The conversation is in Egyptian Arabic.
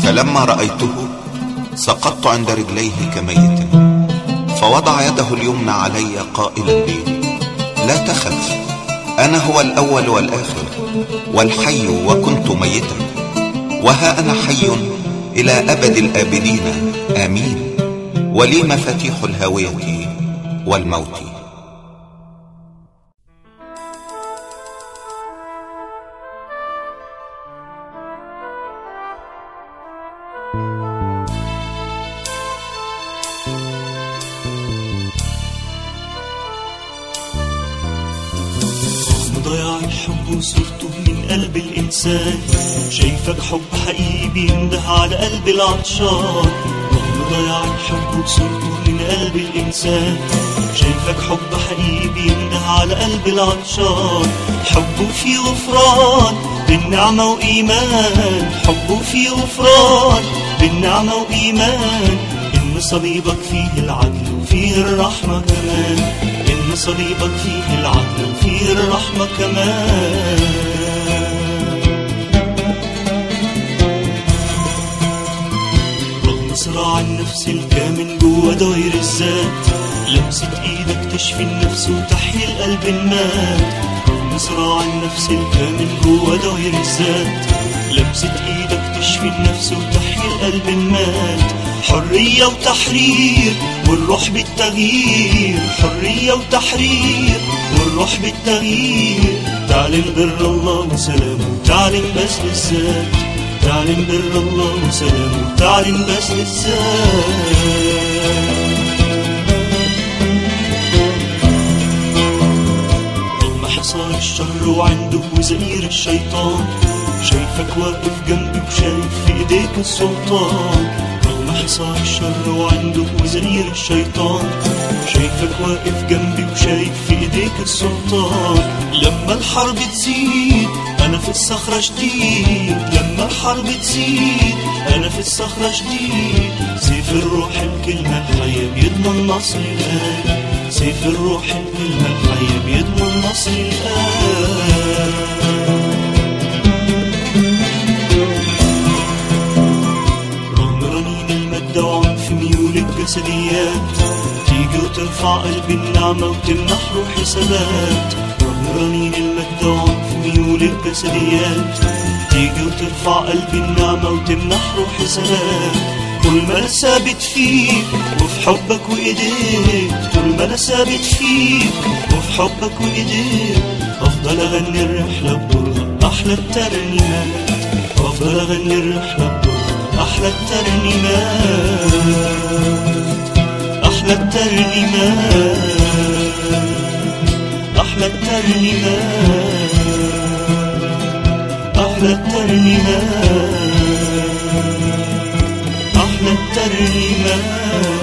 فلما رأيته سقطت عند رجليه كميت فوضع يده اليمنى علي قائلا لي لا تخف أنا هو الأول والآخر والحي وكنت ميتا وها أنا حي إلى أبد الآبدين آمين ولي مفاتيح الهاوية والموت ضياع الحب وصرته من قلب الإنسان شايفك حب حقيقي بينده على قلب العطشان رغم ضياع الحب وصرته من قلب الإنسان شايفك حب حقيقي بينده على قلب العطشان حبه فيه غفران بالنعمة وإيمان حبه فيه غفران بالنعمة وإيمان إن صليبك فيه العدل وفيه الرحمة كمان إن صليبك فيه العدل وفيه الرحمة كمان رغم صراع النفس الكامن جوا دوير الذات لمسة ايدك تشفي النفس وتحيي القلب المات رغم صراع النفس الكامن جوا دوير الذات لمسة ايدك تشفي النفس وتحيي القلب المات حرية وتحرير والروح بالتغيير حرية وتحرير والروح بالتغيير تعلن بر الله وسلامه تعلن بس للذات تعلن بر الله وسلامه تعلن بس للذات رغم حصار الشر وعنده وزئير الشيطان شايفك واقف جنبي وشايف في ايديك السلطان رغم حصار الشر وعنده وزئير الشيطان شايفك واقف جنبي وشايف في ايديك السلطان لما الحرب تزيد انا في الصخرة شديد لما الحرب تزيد انا في الصخرة شديد سيف الروح الكلمة الحية بيضمن نصر الآن سيف الروح الكلمة الحية بيضمن نصر الآن رغم رنين المادة وعنف ميول الجسديات تيجي وترفع قلب النعمة وتمنح روحي ثبات رغم رنين المادة وعنف ميول الجسديات تيجي وترفع قلب النعمة وتمنح روحي ثبات طول ما انا ثابت فيك وفي حبك وايديك طول ما انا ثابت فيك وفي حبك وايديك افضل اغني الرحلة بدورها احلى الترنيمات افضل اغني الرحلة بدورها احلى الترنيمات احلى الترنيمات احلى الترنيمات احلى الترنيمات أحلى الترنيمات